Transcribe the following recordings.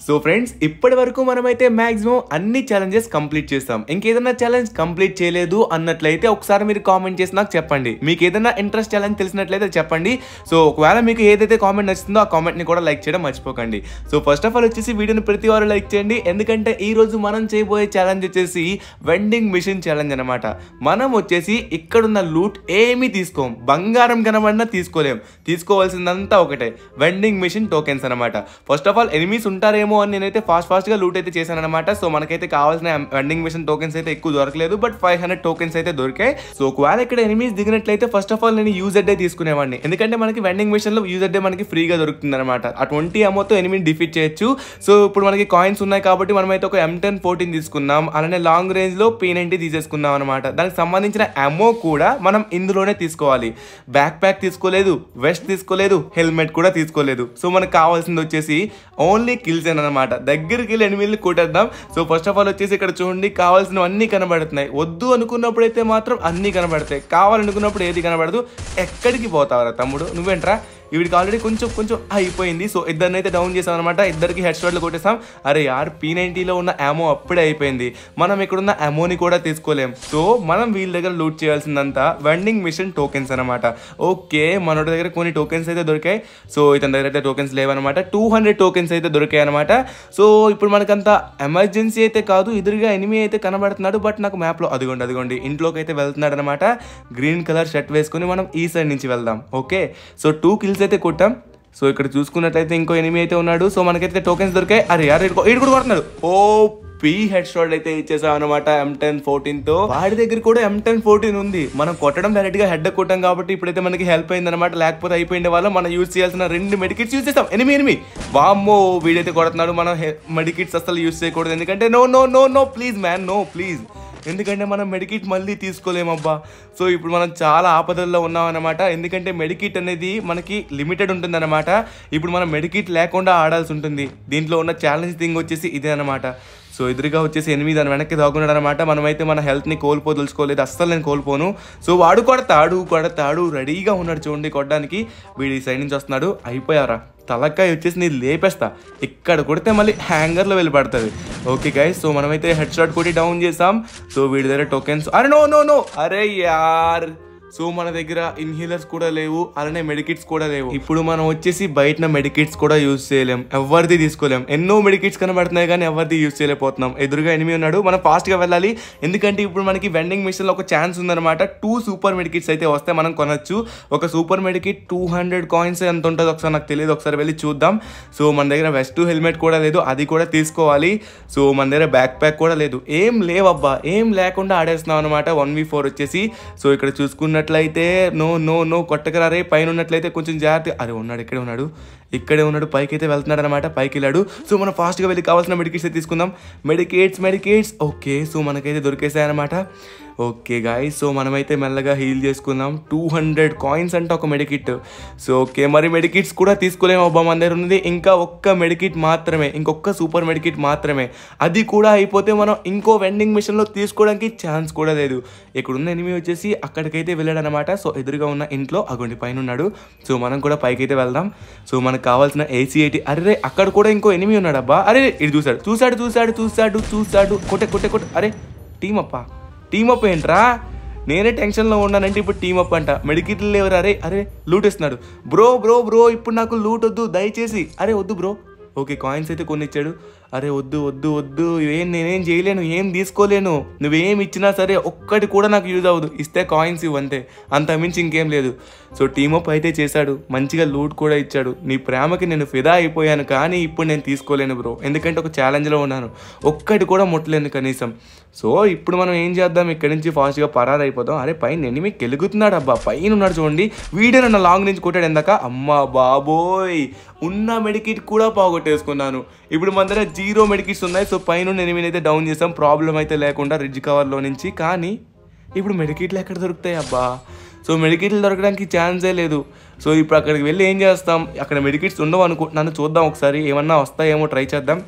So friends ఇప్పటి వరకు మనమైతే మాక్సిమం అన్ని ఛాలెంజెస్ కంప్లీట్ చేస్తాం ఇంకేదైనా ఛాలెంజ్ కంప్లీట్ చేయలేదు అన్నట్లయితే ఒకసారి మీరు కామెంట్ చేసి నాకు చెప్పండి మీకు ఏదైనా ఇంట్రెస్ట్ ఛాలెంజ్ తెలిసినట్లయితే చెప్పండి సో ఒకవేళ మీకు ఏదైతే కామెంట్ నచ్చుతుందో ఆ కామెంట్ ని కూడా లైక్ చేయడం మర్చిపోకండి సో ఫస్ట్ ఆఫ్ ఆల్ వచ్చేసి వీడియోని ప్రతి వారు లైక్ చేయండి ఎందుకంటే ఈ రోజు మనం చేయబోయే ఛాలెంజ్ వచ్చేసి వెండింగ్ మిషన్ ఛాలెంజ్ అనమాట మనం వచ్చేసి ఇక్కడున్న లూట్ ఏమీ తీసుకోం బంగారం కనబడినా తీసుకోలేం తీసుకోవాల్సిందంతా ఒకటే వెండింగ్ మిషన్ టోకెన్స్ అనమాట ఫస్ట్ ఆఫ్ ఆల్ ఎనిమీస్ ఉంటారేమో అని నేనైతే ఫాస్ట్ ఫాస్ట్ గా లూట్ అయితే చేశాను అనమాట సో మనకైతే కావాల్సిన వెండింగ్ మిషన్ టోకెన్స్ అయితే ఎక్కువ దొరకలేదు బట్ ఫైవ్ హండ్రెడ్ టోకెన్స్ అయితే దొరికాయి సో ఒకవేళ ఇక్కడ ఎనిమీస్ దిగినట్లయితే ఫస్ట్ ఆఫ్ ఆల్ నేను యూజర్ డే తీసుకునేవాడిని ఎందుకంటే మనకి వెండింగ్ మిషన్ లో యూజర్ డే మనకి ఫ్రీగా దొరుకుతుంది అనమాట ఆ ట్వంటీ అమౌతో ఎనిమిది డిఫీట్ చేయొచ్చు సో ఇప్పుడు మనకి కాయిన్స్ ఉన్నాయి కాబట్టి మనమైతే ఒక ఎం టెన్ ఫోర్టీన్ తీసుకున్నాం అలానే లాంగ్ రేంజ్ లో పీ నైన్టీ తీసేసుకున్నాం అనమాట దానికి సంబంధించిన అమో కూడా మనం ఇందులోనే తీసుకోవాలి బ్యాక్ ప్యాక్ తీసుకోలేదు వెస్ట్ తీసుకోలేదు హెల్మెట్ కూడా తీసుకోలేదు సో మనకు కావాల్సింది వచ్చేసి ఓన్లీ కిల్స్ అనమాట దగ్గరికి వెళ్ళి ఎనిమిది కొట్టేద్దాం సో ఫస్ట్ ఆఫ్ ఆల్ వచ్చేసి ఇక్కడ చూడండి కావాల్సినవన్నీ కనబడుతున్నాయి వద్దు అనుకున్నప్పుడు అయితే మాత్రం అన్నీ కనబడతాయి కావాలనుకున్నప్పుడు ఏది కనబడదు ఎక్కడికి పోతావరా తమ్ముడు నువ్వేంట్రా వీడికి ఆల్రెడీ కొంచెం కొంచెం అయిపోయింది సో ఇద్దరిని అయితే డౌన్ చేసాం అనమాట ఇద్దరికి హెడ్ షాట్లు కొట్టేసాం అరే యార్ పీ నైన్టీలో ఉన్న అమో అప్పుడే అయిపోయింది మనం ఇక్కడున్న అమోని కూడా తీసుకోలేం సో మనం వీళ్ళ దగ్గర లూట్ చేయాల్సిందంతా వెండింగ్ మిషన్ టోకెన్స్ అనమాట ఓకే మనోడి దగ్గర కొన్ని టోకెన్స్ అయితే దొరికాయి సో ఇతని దగ్గర అయితే టోకెన్స్ లేవన్నమాట టూ హండ్రెడ్ టోకెన్స్ అయితే దొరికాయి అనమాట సో ఇప్పుడు మనకంత ఎమర్జెన్సీ అయితే కాదు ఎదురుగా ఎనిమి అయితే కనబడుతున్నాడు బట్ నాకు మ్యాప్లో అదిగోండి అదిగోండి ఇంట్లోకి అయితే వెళ్తున్నాడు అనమాట గ్రీన్ కలర్ షర్ట్ వేసుకుని మనం ఈ సైడ్ నుంచి వెళ్దాం ఓకే సో టూ కిల్స్ అయితే కొట్టాం సో ఇక్కడ చూసుకున్నట్లయితే ఇంకో ఎనిమి అయితే ఉన్నాడు సో మనకైతే టోకెన్స్ దొరికాయి అరే యారు ఇటు ఇటు కూడా కొడుతున్నాడు ఓ పీ హెడ్ షాట్ అయితే ఇచ్చేసాం అనమాట ఎం టెన్ ఫోర్టీన్ తో వాడి దగ్గర కూడా ఎం టెన్ ఫోర్టీన్ ఉంది మనం కొట్టడం డైరెక్ట్ గా హెడ్ కొట్టాం కాబట్టి ఇప్పుడైతే మనకి హెల్ప్ అయింది అనమాట లేకపోతే అయిపోయింది వాళ్ళ మనం యూజ్ చేయాల్సిన రెండు మెడికిట్స్ యూజ్ చేస్తాం ఎనిమి ఎనిమి వామ్మో వీడైతే కొడుతున్నాడు మనం మెడికిట్స్ అసలు యూజ్ చేయకూడదు ఎందుకంటే no no no no please man no please ఎందుకంటే మనం మెడికిట్ మళ్ళీ తీసుకోలేమబ్బా సో ఇప్పుడు మనం చాలా ఆపదల్లో ఉన్నామన్నమాట ఎందుకంటే మెడికిట్ అనేది మనకి లిమిటెడ్ ఉంటుందన్నమాట ఇప్పుడు మనం మెడికిట్ లేకుండా ఆడాల్సి ఉంటుంది దీంట్లో ఉన్న ఛాలెంజ్ థింగ్ వచ్చేసి ఇదే అనమాట సో ఎదురుగా వచ్చేసి ఎనిమిది దాని వెనక్కి దాగున్నాడు అనమాట మనమైతే మన హెల్త్ని కోల్పోదలుచుకోలేదు అస్సలు నేను కోల్పోను సో వాడు కొడతాడు కొడతాడు రెడీగా ఉన్నాడు చూడండి కొట్టడానికి వీడి సైడ్ నుంచి వస్తున్నాడు అయిపోయారా తలకాయ వచ్చేసి నేను లేపేస్తా ఇక్కడ కొడితే మళ్ళీ హ్యాంగర్లో వెళ్ళి పడుతుంది ఓకే గైస్ సో మనమైతే హెడ్ షాట్ కొట్టి డౌన్ చేసాం సో వీడి దగ్గర టోకెన్స్ అరే నో నో నో అరే యార్ సో మన దగ్గర ఇన్హీలర్స్ కూడా లేవు అలానే మెడికిట్స్ కూడా లేవు ఇప్పుడు మనం వచ్చేసి బయట మెడికిట్స్ కూడా యూజ్ చేయలేం ఎవరిది తీసుకోలేం ఎన్నో మెడికిట్స్ కనబడుతున్నాయి కానీ ఎవరిది యూజ్ చేయలేకపోతున్నాం ఎదురుగా ఎనిమి ఉన్నాడు మనం ఫాస్ట్ గా వెళ్ళాలి ఎందుకంటే ఇప్పుడు మనకి వెండింగ్ మిషన్ లో ఒక ఛాన్స్ ఉందన్నమాట టూ సూపర్ మెడికిట్స్ అయితే వస్తే మనం కొనొచ్చు ఒక super medkit two hundred coins ఎంత ఉంటుందో ఒకసారి నాకు తెలియదు ఒకసారి వెళ్ళి చూద్దాం సో మన దగ్గర వెస్ట్ హెల్మెట్ కూడా లేదు అది కూడా తీసుకోవాలి సో మన దగ్గర బ్యాక్ ప్యాక్ కూడా లేదు ఏం లేవబ్బా ఏం లేకుండా ఆడేస్తున్నాం అనమాట వన్ వి ఫోర్ వచ్చేసి సో ఇక్కడ చూసుకున్నట్లయితే నో నో నో కొట్టకరా రే పైన ఉన్నట్లయితే కొంచెం జాగ్రత్త అరే ఉన్నాడు ఇక్కడే ఉన్నాడు ఇక్కడే ఉన్నాడు పైకి అయితే వెళ్తున్నాడు అనమాట పైకి వెళ్ళాడు సో మనం ఫాస్ట్గా వెళ్ళి కావాల్సిన మెడికేట్స్ అయితే తీసుకుందాం మెడికేట్స్ మెడికేట్స్ ఓకే సో మనకైతే దొరికేసాయి అనమాట ఓకే గాయ్ సో మనమైతే మెల్లగా హీల్ చేసుకుందాం టూ హండ్రెడ్ కాయిన్స్ అంటే ఒక మెడికిట్ సో ఓకే మరి మెడికిట్స్ కూడా తీసుకోలేము అబ్బా మన దగ్గర ఉన్నది ఇంకా ఒక్క మెడికిట్ మాత్రమే ఇంకొక సూపర్ మెడికిట్ మాత్రమే అది కూడా అయిపోతే మనం ఇంకో వెండింగ్ మిషన్లో తీసుకోవడానికి ఛాన్స్ కూడా లేదు ఇక్కడ ఉన్న ఎనిమి వచ్చేసి అక్కడికైతే వెళ్ళాడు అనమాట సో ఎదురుగా ఉన్న ఇంట్లో అగొండి పైన ఉన్నాడు సో మనం కూడా పైకైతే వెళ్దాం సో మనకు కావాల్సిన ఏసీ ఎయిటీ అరే అక్కడ కూడా ఇంకో ఎనిమి ఉన్నాడు అబ్బా అరే ఇది చూసాడు చూసాడు చూసాడు చూసాడు చూసాడు కొట్టే కొట్టే కొట్టే అరే టీం అప్పా టీమ్ అప్ ఏంట్రా నేనే టెన్షన్లో ఉన్నానంటే ఇప్పుడు టీమ్ అప్ అంట మెడికిట్లు లేవరా అరే అరే లూట్ ఇస్తున్నాడు బ్రో బ్రో బ్రో ఇప్పుడు నాకు లూట్ వద్దు దయచేసి అరే వద్దు బ్రో ఓకే కాయిన్స్ అయితే కొన్ని ఇచ్చాడు అరే వద్దు వద్దు వద్దు ఏం నేనేం చేయలేను ఏం తీసుకోలేను నువ్వేం ఇచ్చినా సరే ఒక్కటి కూడా నాకు యూజ్ అవ్వదు ఇస్తే కాయిన్స్ ఇవ్వంతే అంత మించి ఇంకేం లేదు సో టీమప్ అయితే చేశాడు మంచిగా లూట్ కూడా ఇచ్చాడు నీ ప్రేమకి నేను ఫిదా అయిపోయాను కానీ ఇప్పుడు నేను తీసుకోలేను బ్రో ఎందుకంటే ఒక ఛాలెంజ్లో ఉన్నాను ఒక్కటి కూడా ముట్టలేను కనీసం సో ఇప్పుడు మనం ఏం చేద్దాం ఇక్కడి నుంచి ఫాస్ట్గా పరారు అయిపోదాం అరే పైన ఎనిమి కెలుగుతున్నాడు అబ్బా పైన ఉన్నాడు చూడండి వీడియో నన్ను లాంగ్ నుంచి కొట్టాడు ఎందాక అమ్మా బాబోయ్ ఉన్న మెడికిట్ కూడా పోగొట్టేసుకున్నాను ఇప్పుడు మన దగ్గర జీరో మెడికిట్స్ ఉన్నాయి సో పైన ఎనిమిది అయితే డౌన్ చేసాం ప్రాబ్లం అయితే లేకుండా రిడ్జ్ కవర్లో నుంచి కానీ ఇప్పుడు మెడికిట్లు ఎక్కడ దొరుకుతాయి అబ్బా సో మెడికిట్లు దొరకడానికి ఛాన్సే లేదు సో ఇప్పుడు అక్కడికి వెళ్ళి ఏం చేస్తాం అక్కడ మెడికిట్స్ ఉండవు అనుకుంటున్నాను చూద్దాం ఒకసారి ఏమన్నా వస్తాయేమో ట్రై చేద్దాం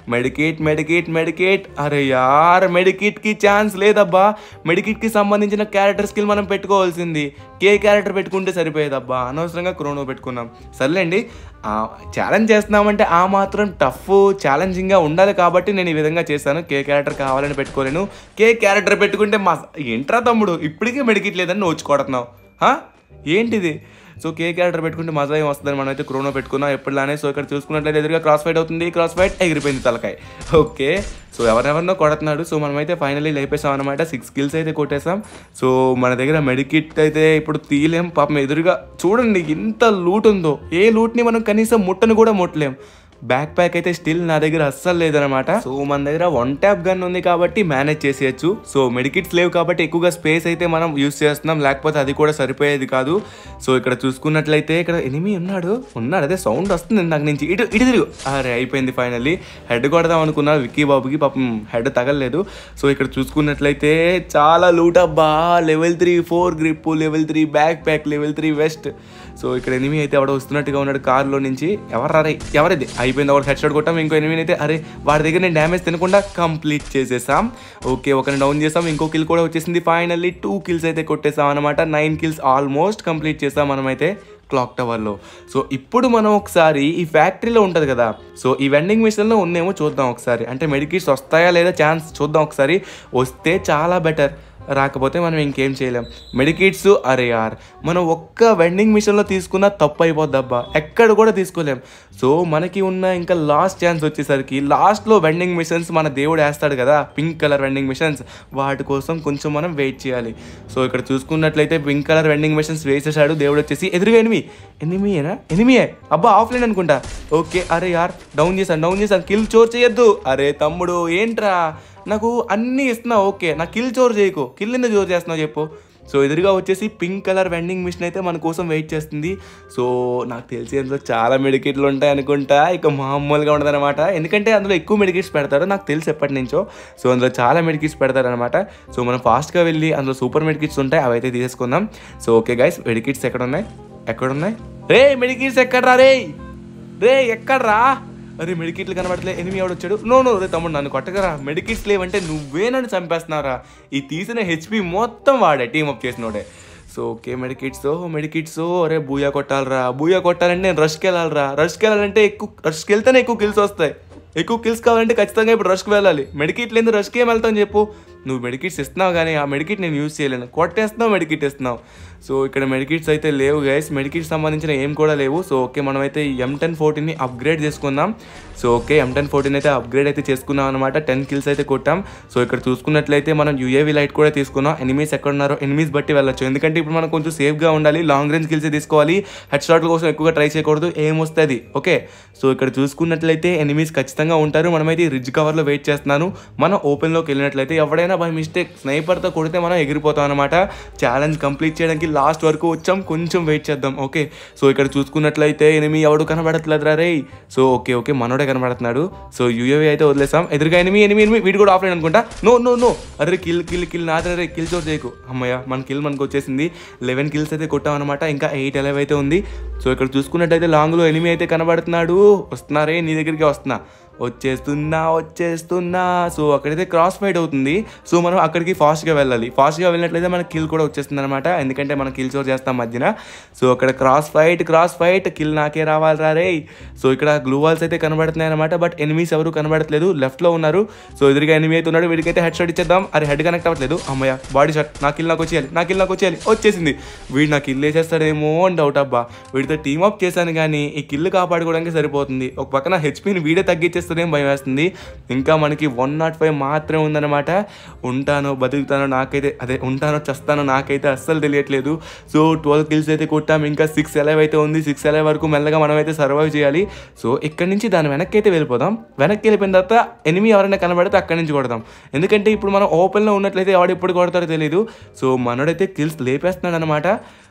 మెడికేట్ మెడికేట్ మెడికేట్ అరే యార్ మెడికిట్కి ఛాన్స్ లేదబ్బా మెడికిట్కి సంబంధించిన క్యారెక్టర్ స్కిల్ మనం పెట్టుకోవాల్సింది కే క్యారెక్టర్ పెట్టుకుంటే సరిపోయేదబ్బా అనవసరంగా క్రోనో పెట్టుకున్నాం సర్లేండి ఛాలెంజ్ చేస్తున్నామంటే ఆ మాత్రం టఫ్ ఛాలెంజింగ్గా ఉండాలి కాబట్టి నేను ఈ విధంగా చేశాను కే క్యారెక్టర్ కావాలని పెట్టుకోలేను కే క్యారెక్టర్ పెట్టుకుంటే మా ఏంట్రా తమ్ముడు ఇప్పటికే మెడికిట్ లేదని నువ్వు వచ్చి కొడుతున్నావు హా? ఏంటిది సో కే క్యారెక్టర్ పెట్టుకుంటే మజా ఏం వస్తుందని మనం అయితే క్రోనో పెట్టుకున్నాం ఎప్పటిలానే సో ఇక్కడ చూసుకున్నట్లయితే ఎదురుగా క్రాస్ ఫైట్ అవుతుంది క్రాస్ ఫైట్ ఎగిరిపోయింది తలకాయ ఓకే సో ఎవరెవరినో కొడుతున్నాడు సో మనమైతే ఫైనలీ లేపేసాం అనమాట సిక్స్ కిల్స్ అయితే కొట్టేసాం సో మన దగ్గర మెడికిట్ అయితే ఇప్పుడు తీయలేం పాపం ఎదురుగా చూడండి ఎంత లూట్ ఉందో ఏ లూట్ని మనం కనీసం ముట్టను కూడా ముట్టలేం బ్యాక్ ప్యాక్ అయితే స్టిల్ నా దగ్గర అస్సలు లేదనమాట సో మన దగ్గర వన్ ట్యాప్ గన్ ఉంది కాబట్టి మేనేజ్ చేసేయచ్చు సో మెడికిట్స్ లేవు కాబట్టి ఎక్కువగా స్పేస్ అయితే మనం యూస్ చేస్తున్నాం లేకపోతే అది కూడా సరిపోయేది కాదు సో ఇక్కడ చూసుకున్నట్లయితే ఇక్కడ ఎనిమి ఉన్నాడు ఉన్నాడు అదే సౌండ్ వస్తుంది నాకు నుంచి ఇటు ఇటు తిరుగు అరే అయిపోయింది ఫైనల్లీ హెడ్ కొడదాం అనుకున్నా విక్కీ బాబుకి పాపం హెడ్ తగలలేదు సో ఇక్కడ చూసుకున్నట్లయితే చాలా లూట్ అబ్బా level three four grip level three backpack level three vest so ఇక్కడ ఎనిమి అయితే ఎవడో వస్తున్నట్టుగా ఉన్నాడు కార్లో నుంచి ఎవరు అరే ఎవరిది అయిపోయింది ఒకటి హెడ్ షాట్ కొట్టాం ఇంకో ఎనిమిది అయితే అరే వాడి దగ్గర నేను డ్యామేజ్ తినకుండా కంప్లీట్ చేసేసాం ఓకే ఒకరిని డౌన్ చేసాం ఇంకో కిల్ కూడా వచ్చేసింది ఫైనల్లీ టూ కిల్స్ అయితే కొట్టేసాం అనమాట నైన్ కిల్స్ ఆల్మోస్ట్ కంప్లీట్ చేసాం మనమైతే క్లాక్ టవర్లో సో ఇప్పుడు మనం ఒకసారి ఈ ఫ్యాక్టరీలో ఉంటుంది కదా సో ఈ వెండింగ్ మిషన్లో ఉందేమో చూద్దాం ఒకసారి అంటే మెడికిట్స్ వస్తాయా లేదా ఛాన్స్ చూద్దాం ఒకసారి వస్తే చాలా బెటర్ రాకపోతే మనం ఇంకేం చేయలేం మెడికిట్స్ అరే యార్ మనం ఒక్క వెండింగ్ మిషన్లో తీసుకున్న తప్పు అయిపోద్దబ్బా ఎక్కడ కూడా తీసుకోలేం సో మనకి ఉన్న ఇంకా లాస్ట్ ఛాన్స్ వచ్చేసరికి లాస్ట్లో వెండింగ్ మిషన్స్ మన దేవుడు వేస్తాడు కదా పింక్ కలర్ వెండింగ్ మిషన్స్ వాటి కోసం కొంచెం మనం వెయిట్ చేయాలి సో ఇక్కడ చూసుకున్నట్లయితే పింక్ కలర్ వెండింగ్ మిషన్స్ వేసేసాడు దేవుడు వచ్చేసి ఎదురుగా ఎనిమి ఎనిమియేనా ఎనిమియే అబ్బా ఆఫ్లైన్ అనుకుంటా ఓకే అరే యార్ డౌన్ చేశాను డౌన్ చేశాను కిల్ చోర్ చేయొద్దు అరే తమ్ముడు ఏంట్రా నాకు అన్నీ ఇస్తున్నావు ఓకే నా కిల్ చోర్ చేయకు కిల్ ఎందుకు చోర్ చేస్తున్నావు చెప్పు సో ఎదురుగా వచ్చేసి పింక్ కలర్ వెండింగ్ మిషన్ అయితే మన కోసం వెయిట్ చేస్తుంది సో నాకు తెలిసి అందులో చాలా మెడికేట్లు ఉంటాయి అనుకుంటా ఇక మామూలుగా ఉండదన్నమాట ఎందుకంటే అందులో ఎక్కువ మెడికేట్స్ పెడతారు నాకు తెలిసి ఎప్పటి నుంచో సో అందులో చాలా మెడికేట్స్ పెడతారనమాట సో మనం ఫాస్ట్గా వెళ్ళి అందులో సూపర్ మెడికేట్స్ ఉంటాయి అవి అయితే తీసేసుకుందాం సో ఓకే గైస్ మెడికేట్స్ ఎక్కడ ఉన్నాయి ఎక్కడ ఉన్నాయి రే మెడికేట్స్ ఎక్కడ్రా రే రే ఎక్కడ్రా అరే మెడికిట్లు కనబడట్లే ఎనిమి ఎవడు వచ్చాడు నో నో రే తమ్ముడు నన్ను కొట్టగరా మెడికిట్స్ లేవంటే నువ్వే నన్ను చంపేస్తున్నారా ఈ తీసిన హెచ్పి మొత్తం వాడే టీమ్ అప్ చేసినోడే సో ఓకే మెడికిట్స్ మెడికిట్స్ అరే బూయా కొట్టాలరా బూయా కొట్టాలంటే నేను రష్కి వెళ్ళాలరా రష్కి వెళ్ళాలంటే ఎక్కువ రష్కి వెళ్తేనే ఎక్కువ కిల్స్ వస్తాయి ఎక్కువ కిల్స్ కావాలంటే ఖచ్చితంగా ఇప్పుడు రష్కి వెళ్ళాలి మెడికిట్ లేదు రష్కి ఏం వెళ్తావు చెప్పు నువ్వు మెడికిట్స్ ఇస్తున్నావు కానీ ఆ మెడికిట్ నేను యూజ్ చేయలేను కొట్టేస్తున్నావు మెడికిట్ ఇస్తున్నావు సో ఇక్కడ మెడికిట్స్ అయితే లేవు గైస్ మెడికిట్స్ సంబంధించిన ఏం కూడా లేవు సో ఓకే మనమైతే ఎం టెన్ ఫోర్టీన్ని అప్గ్రేడ్ చేసుకుందాం so okay M ten fourteen అయితే అప్గ్రేడ్ అయితే చేసుకున్నాం అనమాట టెన్ కిల్స్ అయితే కొట్టాం సో ఇక్కడ చూసుకున్నట్లయితే మనం యూఏవి లైట్ కూడా తీసుకున్నాం ఎనిమీస్ ఎక్కడ ఉన్నారో ఎనిమీస్ బట్టి వెళ్ళొచ్చు ఎందుకంటే ఇప్పుడు మనం కొంచెం సేఫ్గా ఉండాలి లాంగ్ రేంజ్ కిల్స్ తీసుకోవాలి హెడ్ షాట్ల కోసం ఎక్కువగా ట్రై చేయకూడదు ఏం వస్తుంది ఓకే సో ఇక్కడ చూసుకున్నట్లయితే ఎనిమీస్ ఖచ్చితంగా ఉంటారు మనమైతే ఈ రిడ్జ్ కవర్లో వెయిట్ చేస్తున్నాను మనం ఓపెన్లోకి వెళ్ళినట్లయితే ఎవడైనా బై మిస్టేక్ స్నైపర్తో కొడితే మనం ఎగిరిపోతాం అనమాట ఛాలెంజ్ కంప్లీట్ చేయడానికి లాస్ట్ వరకు వచ్చాం కొంచెం వెయిట్ చేద్దాం ఓకే సో ఇక్కడ చూసుకున్నట్లయితే ఎనిమి ఎవడు కనబడట్లేదురా రే సో ఓకే ఓకే మనోడే కనబడుతున్నాడు సో యూఏవి అయితే వదిలేసాం ఎదురుగా ఎనిమి ఎనిమి ఎనిమి వీడు కూడా ఆఫ్లైన్ అనుకుంటా నో నో నో అరే కిల్ కిల్ కిల్ నాదే రే కిల్ చోర్ చేయకు అమ్మయ్య మన కిల్ మనకు వచ్చేసింది లెవెన్ కిల్స్ అయితే కొట్టాం అనమాట ఇంకా ఎయిట్ ఎలవ్ అయితే ఉంది సో ఇక్కడ చూసుకున్నట్టయితే లాంగ్లో ఎనిమి అయితే కనబడుతున్నాడు వస్తున్నారే నీ దగ్గరికి వస్తున్నా వచ్చేస్తున్నా వచ్చేస్తున్నా సో అక్కడైతే క్రాస్ ఫైట్ అవుతుంది సో మనం అక్కడికి ఫాస్ట్గా వెళ్ళాలి ఫాస్ట్గా వెళ్ళినట్లయితే మనకి కిల్ కూడా వచ్చేస్తుంది అనమాట ఎందుకంటే మనం కిల్ చోర్ చేస్తాం మధ్యన సో అక్కడ cross fight cross fight kill నాకే రావాలి రా రే సో ఇక్కడ గ్లూ వాల్స్ అయితే కనబడుతున్నాయి అనమాట బట్ ఎనిమీస్ ఎవరు కనబడట్లేదు లెఫ్ట్లో ఉన్నారు సో ఎదురుగా ఎనిమి అయితే ఉన్నాడు వీడికైతే హెడ్ షాట్ ఇచ్చేద్దాం అరే హెడ్ కనెక్ట్ అవ్వట్లేదు అమ్మయ్య బాడీ షాట్ నా కిల్ నాకు వచ్చేయాలి నా కిల్ నాకు వచ్చేయాలి వచ్చేసింది వీడు నాకు కిల్ వేసేస్తాడేమో అని డౌట్ అబ్బా వీడితో టీమ్ అప్ చేశాను కానీ ఈ కిల్ కాపాడుకోవడానికి సరిపోతుంది ఒక పక్కన హెచ్పిని వీడే తగ్గించేస్తుందేం భయం వేస్తుంది ఇంకా మనకి వన్ నాట్ ఫైవ్ మాత్రమే ఉందన్నమాట ఉంటానో బతుకుతానో నాకైతే అదే ఉంటానో చస్తానో నాకైతే అస్సలు తెలియట్లేదు సో ట్వెల్వ్ కిల్స్ అయితే కొట్టాం ఇంకా సిక్స్ ఎలవ్ అయితే ఉంది సిక్స్ ఎలవ్ వరకు మెల్లగా మనం అయితే సర్వైవ్ చేయాలి సో ఇక్కడి నుంచి దాని వెనక్కి అయితే వెళ్ళిపోదాం వెనక్కి వెళ్ళిపోయిన తర్వాత ఎనిమి ఎవరైనా కనబడితే అక్కడి నుంచి కొడదాం ఎందుకంటే ఇప్పుడు మనం ఓపెన్లో ఉన్నట్లయితే ఎవడు ఎప్పుడు కొడతారో తెలియదు సో మనోడైతే కిల్స్ లేపేస్తున్నాడు అనమాట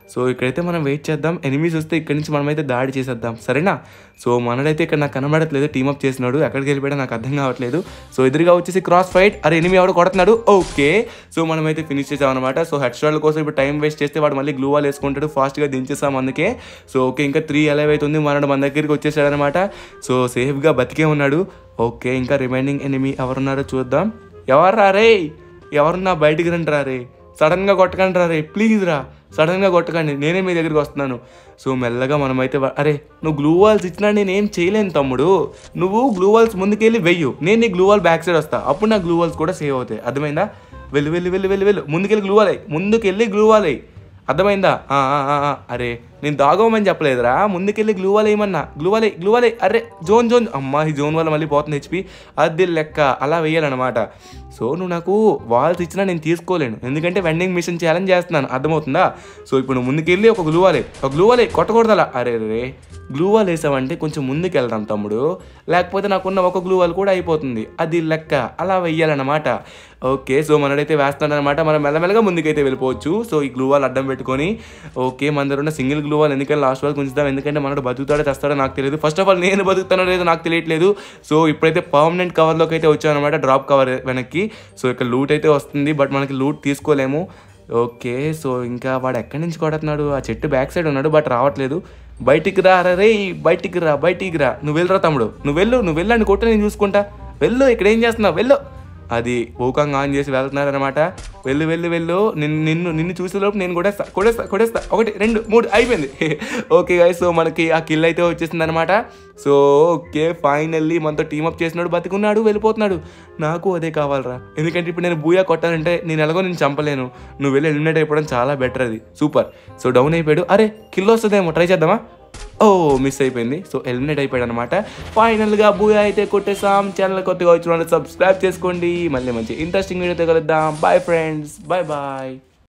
సో ఇక్కడైతే మనం వెయిట్ చేద్దాం ఎనిమిస్ వస్తే ఇక్కడ నుంచి మనమైతే దాడి చేసేద్దాం సరేనా సో మనడైతే ఇక్కడ నాకు కనబడట్లేదు టీమప్ చేసినాడు ఎక్కడికి వెళ్ళిపోయాడో నాకు అర్థం కావట్లేదు సో ఎదురుగా వచ్చేసి క్రాస్ ఫైట్ అరే ఎనిమి ఎవడు కొడుతున్నాడు ఓకే సో మనమైతే ఫినిష్ చేసాం అనమాట సో హెడ్ షాట్ల కోసం ఇప్పుడు టైం వేస్ట్ చేస్తే వాడు మళ్ళీ గ్లూ వాల్ వేసుకుంటాడు ఫాస్ట్గా దించేసాం అందుకే సో ఓకే ఇంకా త్రీ ఎలవ్ అవుతుంది మనడు మన దగ్గరికి వచ్చేసాడు అనమాట సో సేఫ్గా బతికే ఉన్నాడు ఓకే ఇంకా రిమైనింగ్ ఎనిమి ఎవరున్నారో చూద్దాం ఎవర్రా రే ఎవరున్నా బయటికి రండి రా రే సడన్గా కొట్టకండి రా రే ప్లీజ్ రా సడన్గా కొట్టకండి నేనే మీ దగ్గరికి వస్తున్నాను సో మెల్లగా మనమైతే వా- అరే నువ్వు గ్లూ వాల్స్ ఇచ్చినా నేనేం చేయలేను తమ్ముడు నువ్వు గ్లూ వాల్స్ ముందుకెళ్ళి వెయ్యు నేను నీ గ్లూ వాల్ బ్యాక్ సైడ్ వస్తా అప్పుడు నా గ్లూ వాల్స్ కూడా సేవ్ అవుతాయి అర్థమైందా వెళ్ళు వెళ్ళు వెళ్ళు వెళ్ళు వెళ్ళు ముందుకెళ్ళి గ్లూ వాల్ అయ్యి ముందుకెళ్ళి గ్లూ వాల్ అయ్యి అర్థమైందా ఆ, ఆ, ఆ, ఆ, అరే నేను దాగోమని చెప్పలేదురా ముందుకెళ్ళి గ్లూవాల్ వేయమన్నా గ్లూవాలే గ్లూవాలే అరే జోన్ జోన్ అమ్మా ఈ జోన్ వల్ల మళ్ళీ పోతుంది హెచ్పి అది లెక్క అలా వేయాలన్నమాట సో నువ్వు నాకు వాల్స్ ఇచ్చినా నేను తీసుకోలేను ఎందుకంటే వెండింగ్ మిషన్ ఛాలెంజ్ చేస్తున్నాను అర్థమవుతుందా సో ఇప్పుడు నువ్వు ముందుకెళ్ళి ఒక గ్లూవాలే ఒక గ్లూవాలే కొట్టకూడదు అలా అరే రే గ్లూవాల్ వేసావంటే కొంచెం ముందుకు వెళ్దాం తమ్ముడు లేకపోతే నాకున్న ఒక గ్లూవాల్ కూడా అయిపోతుంది అది లెక్క అలా వెయ్యాలన్నమాట ఓకే సో మనడైతే వేస్తున్నాడు అనమాట మనం మెల్లమెల్లగా ముందుకైతే వెళ్ళిపోవచ్చు సో ఈ గ్లూవాల్ అడ్డం పెట్టుకొని ఓకే మన దగ్గర ఉన్న సింగిల్ గ్లూవాల్ ఎందుకంటే లాస్ట్ వరకు ఉంచుదాం ఎందుకంటే మనడు బతుకుతాడో తెస్తాడో నాకు తెలియదు ఫస్ట్ ఆఫ్ ఆల్ నేను బతుకుతానో లేదో నాకు తెలియట్లేదు సో ఇప్పుడైతే పర్మనెంట్ కవర్లోకి అయితే వచ్చాను అనమాట డ్రాప్ కవర్ వెనక్కి సో ఇక్కడ లూట్ అయితే వస్తుంది బట్ మనకి లూట్ తీసుకోలేము ఓకే సో ఇంకా వాడు ఎక్కడి నుంచి కొడుతున్నాడు ఆ చెట్టు బ్యాక్ సైడ్ ఉన్నాడు బట్ రావట్లేదు బయటికి రా రే బయటికి రా బయటికి రా నువ్వు వెళ్ళరా తమ్ముడు నువ్వు వెళ్ళు నువ్వు వెళ్ళండి కొట్టు నేను చూసుకుంటా వెళ్ళు ఇక్కడ ఏం చేస్తున్నావు వెళ్ళు అది ఊకంగా ఆన్ చేసి వెళ్తున్నారనమాట వెళ్ళు వెళ్ళు వెళ్ళు నిన్ను నిన్ను నిన్ను చూసేలోపు నేను కొడేస్తా కొడేస్తా కొడేస్తా ఒకటి రెండు మూడు అయిపోయింది ఓకే గాయస్ సో మనకి ఆ కిల్ అయితే వచ్చేసింది అనమాట సో ఓకే ఫైనల్లీ మనతో టీమప్ చేసినాడు బతికున్నాడు వెళ్ళిపోతున్నాడు నాకు అదే కావాలరా ఎందుకంటే ఇప్పుడు నేను బూయా కొట్టాలంటే నేను ఎలాగో నేను చంపలేను నువ్వు వెళ్ళి ఎలిమినేట్ అయిపోవడం చాలా బెటర్ అది సూపర్ సో డౌన్ అయిపోయాడు అరే కిల్ వస్తుందేమో ట్రై చేద్దామా ఓ మిస్ అయిపోయింది సో ఎలిమినేట్ అయిపోయాడు అనమాట ఫైనల్గా బూయా అయితే కొట్టేసాం ఛానల్ కొత్తగా వచ్చిన సబ్స్క్రైబ్ చేసుకోండి మళ్ళీ మంచి ఇంట్రెస్టింగ్ వీడియోతో కలుద్దాం బాయ్ ఫ్రెండ్స్ బాయ్ బాయ్